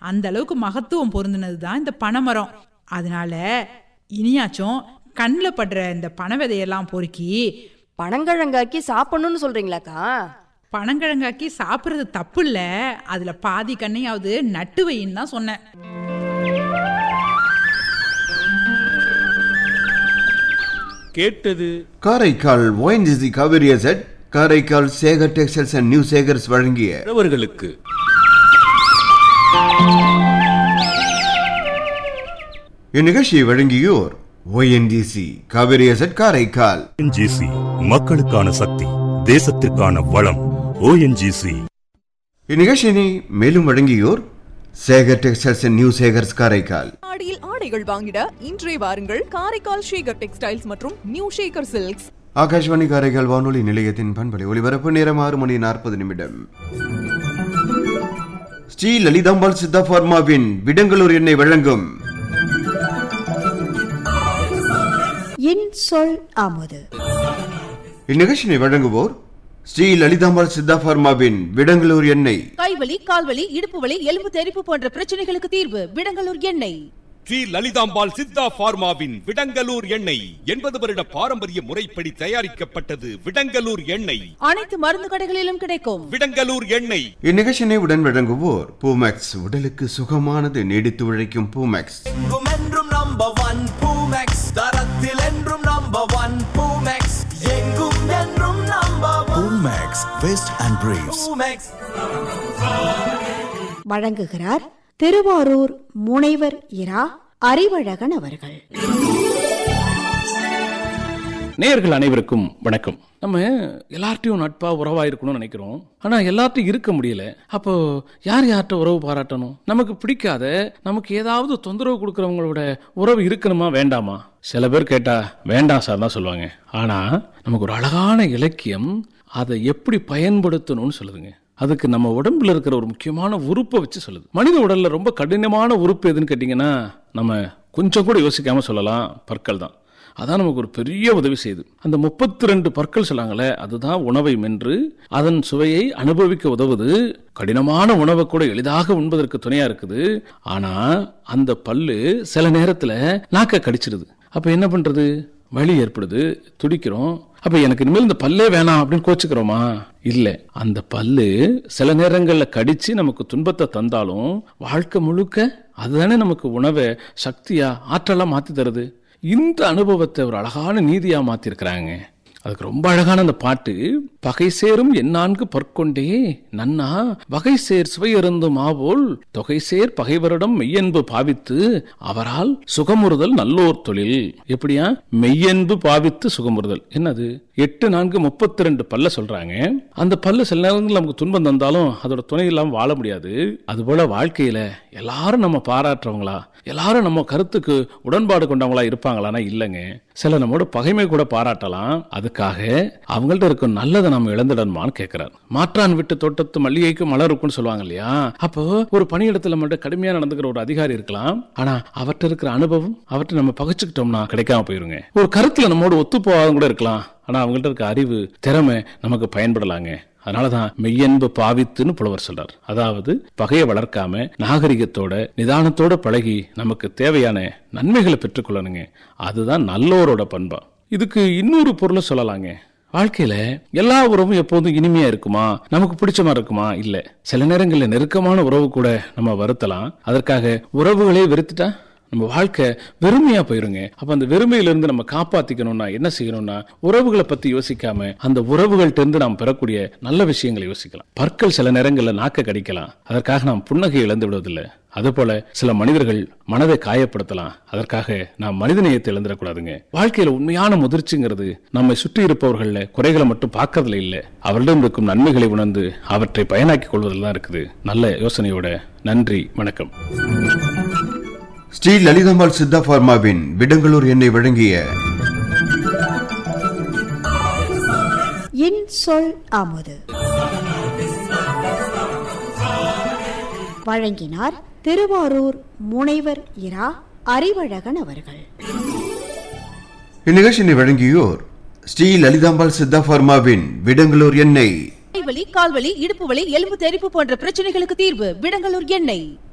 அந்த அளவுக்கு மகத்துவம் பொருந்தினது தான் இந்த பனைமரம் அதனால இனியாச்சும் கண்ணில் படுற இந்த பனை விதையெல்லாம் பொறுக்கி பனங்கிழங்காக்கி சாப்பிடணும்னு சொல்றீங்களாக்கா பனங்கிழங்காக்கி சாப்பிட்றது தப்பு இல்லை அதில் பாதி கண்ணையாவது நட்டு வைன்னு தான் சொன்னேன் கேட்டது Karaikal ONGC Cauvery asset Karaikal Sekar textiles and new Sekars வழங்கிய உழவர்களுக்கு இந்நிகழ்ச்சியை வழங்கியோர் ONGC Cauvery asset Karaikal ONGC மக்களுக்கான சக்தி தேசத்திற்கான வளம் ஓஎன்ஜிசி இந்நிகழ்ச்சியினை மேலும் வழங்கியோர் Sekar textiles and new Sekars Karaikal ஆடியில் ஆடைகள் வாங்கிட இன்றே வாருங்கள் காரைக்கால் ஷேகர் டெக்ஸ்டைல்ஸ் மற்றும் நியூ ஷேகர் சில்க்ஸ் ஆகாஷ்வாணி காரைக்கால் வானொலி நிலையத்தின் பண்பலை ஒலிபரப்பு நேரம் ஆறு மணி நாற்பது நிமிடம் ஸ்ரீ லலிதாம்பாள் சித்தா பார்மாவின் விடங்களூர் எண்ணெய் வழங்கும் என் சொல் அமுது இந்நிகழ்ச்சியை வழங்குவோர் ஸ்ரீ லலிதாம்பாள் சித்தா பார்மாவின் விடங்களூர் எண்ணெய் கைவலி கால்வலி இடுப்பு வலி எலும்பு தெறிப்பு போன்ற பிரச்சனைகளுக்கு தீர்வு விடங்கலூர் எண்ணெய் ஸ்ரீ லலிதாம்பாள் சித்தா பார்மாவின் விடங்கலூர் எண்ணெய் எண்பது வருட பாரம்பரிய முறைப்படி தயாரிக்கப்பட்டது விடங்கலூர் எண்ணெய் அனைத்து மருந்து கடைகளிலும் கிடைக்கும் விடங்கலூர் எண்ணெய் இந்நிகழ்ச்சியினை உடன் வழங்குவோர் பூமேக்ஸ் உடலுக்கு சுகமானது நீடித்து உழைக்கும் பூமேக்ஸ் எங்கும் என்றும் நம்பர் ஒன் பூமெக்ஸ் தரத்தில் என்றும் நம்பர் ஒன் பூமெக்ஸ் எங்கும் என்றும் number one Max Vest and Briefs. Poomex வழங்குகிறார் திருவாரூர் முனைவர் இரா அறிவழகன் அவர்கள் நேயர்கள் அனைவருக்கும் வணக்கம் நம்ம எல்லார்ட்டையும் நட்பா உறவா இருக்கணும்னு நினைக்கிறோம் ஆனா எல்லார்ட்டையும் இருக்க முடியல அப்போ யார் யார்கிட்ட உறவு பாராட்டணும் நமக்கு பிடிக்காத நமக்கு ஏதாவது தொந்தரவு கொடுக்கறவங்களோட உறவு இருக்கணுமா வேண்டாமா சில பேர் கேட்டா வேண்டாம் சார் தான் சொல்லுவாங்க ஆனா நமக்கு ஒரு அழகான இலக்கியம் அதை எப்படி பயன்படுத்தணும்னு சொல்லுதுங்க அதுக்கு நம்ம உடம்புல இருக்கிற ஒரு முக்கியமான உறுப்பை வச்சு சொல்லுது மனித உடல்ல ரொம்ப கடினமான உறுப்பு எதுன்னு கேட்டிங்கன்னா நம்ம கொஞ்சம் கூட யோசிக்காம சொல்லலாம் பற்கள் தான் அதான் நமக்கு ஒரு பெரிய உதவி செய்யுது அந்த முப்பத்தி ரெண்டு பற்கள் சொல்லாங்களே அதுதான் உணவை மென்று அதன் சுவையை அனுபவிக்க உதவுது கடினமான உணவை கூட எளிதாக உண்பதற்கு துணையா இருக்குது ஆனா அந்த பல்லு சில நேரத்துல நாக்க கடிச்சிடுது அப்ப என்ன பண்றது வலி ஏற்படுது துடிக்கிறோம் அப்ப எனக்கு இனிமேல் இந்த பல்லே வேணாம் அப்படின்னு கோச்சுக்கிறோமா இல்ல அந்த பல்லு சில நேரங்கள்ல கடிச்சு நமக்கு துன்பத்தை தந்தாலும் வாழ்க்கை முழுக்க அதுதானே நமக்கு உணவை சக்தியா ஆற்றலா மாத்தி தருது இந்த அனுபவத்தை ஒரு அழகான நீதியா மாத்திருக்கிறாங்க அதுக்கு ரொம்ப அழகான அந்த பாட்டு பகை சேரும் எந்நான்கு பற்கொண்டே நன்னா வகை சேர் சுவையருந்தும் ஆவோல் தொகை சேர் பகைவரிடம் மெய்யன்பு பாவித்து அவரால் சுகமுறுதல் நல்லோர் தொழில் எப்படியா மெய்யன்பு பாவித்து சுகமுறுதல் என்னது எட்டு நான்கு முப்பத்தி ரெண்டு பல்ல சொல்றாங்க அந்த பல்லு சில நேரங்கள் நமக்கு துன்பம் தந்தாலும் அதோட துணை இல்லாம வாழ முடியாது அதுபோல வாழ்க்கையில எல்லாரும் நம்ம பாராட்டுறவங்களா எல்லாரும் நம்ம கருத்துக்கு உடன்பாடு கொண்டவங்களா இருப்பாங்களான்னா இல்லைங்க சில நம்மோட பகைமை கூட பாராட்டலாம் அதுக்காக அவங்கள்ட்ட இருக்கும் நல்லதை நம்ம இழந்துடணுமான்னு கேட்கிறார் மாற்றான் விட்டு தோட்டத்து மல்லிகைக்கு மலர் இருக்கும்னு சொல்லுவாங்க இல்லையா அப்போ ஒரு பணியிடத்துல மட்டும் கடுமையா நடந்துக்கிற ஒரு அதிகாரி இருக்கலாம் ஆனா அவர்கிட்ட இருக்கிற அனுபவம் அவர்கிட்ட நம்ம பகைச்சுக்கிட்டோம்னா கிடைக்காம போயிருங்க ஒரு கருத்துல நம்மோட ஒத்து போகாத கூட இருக்கலாம் ஆனா அவங்கள்ட்ட இருக்க அறிவு திறமை நமக்கு பயன்படலாங்க அதனாலதான் மெய்யன்பு பாவித்துன்னு புலவர் சொல்றார் அதாவது பகையை வளர்க்காம நாகரிகத்தோட நிதானத்தோட பழகி நமக்கு தேவையான நன்மைகளை பெற்றுக்கொள்ளணுங்க அதுதான் நல்லோரோட பண்பா இதுக்கு இன்னொரு பொருளை சொல்லலாங்க வாழ்க்கையில எல்லா உறவும் எப்போதும் இனிமையா இருக்குமா நமக்கு பிடிச்ச மாதிரி இருக்குமா இல்ல சில நேரங்கள்ல நெருக்கமான உறவு கூட நம்ம வருத்தலாம் அதற்காக உறவுகளே வெறுத்துட்டா நம்ம வாழ்க்கை வெறுமையா போயிருங்க அப்ப அந்த வெறுமையில இருந்து நம்ம காப்பாத்திக்கணும்னா என்ன செய்யணும்னா உறவுகளை பத்தி யோசிக்காம அந்த உறவுகள்ட்ட இருந்து நாம் பெறக்கூடிய நல்ல விஷயங்களை யோசிக்கலாம் பற்கள் சில நேரங்கள்ல நாக்க கடிக்கலாம் அதற்காக நாம் புன்னகை இழந்து விடுவதில்லை அதுபோல சில மனிதர்கள் மனதை காயப்படுத்தலாம் அதற்காக நாம் மனிதநேயத்தை இழந்துடக்கூடாதுங்க வாழ்க்கையில உண்மையான முதிர்ச்சிங்கிறது நம்மை சுற்றி இருப்பவர்கள குறைகளை மட்டும் பார்க்கறதுல இல்ல அவர்களிடம் இருக்கும் நன்மைகளை உணர்ந்து அவற்றை பயனாக்கிக் கொள்வதில் தான் இருக்குது நல்ல யோசனையோட நன்றி வணக்கம் ஸ்ரீ லலிதாம்பாள் சித்தா பார்மாவின் விடங்களூர் எண்ணெய் வழங்கிய என் சொல் அமுது வழங்கினார் திருவாரூர் முனைவர் இரா அறிவழகன் அவர்கள் இந்நிகழ்ச்சியினை வழங்கியோர் ஸ்ரீ லலிதாம்பாள் சித்தா பார்மாவின் விடங்களூர் எண்ணெய் கைவலி கால்வலி இடுப்பு வலி எலும்பு தெறிப்பு போன்ற பிரச்சனைகளுக்கு தீர்வு விடங்கலூர் எண்ணெய்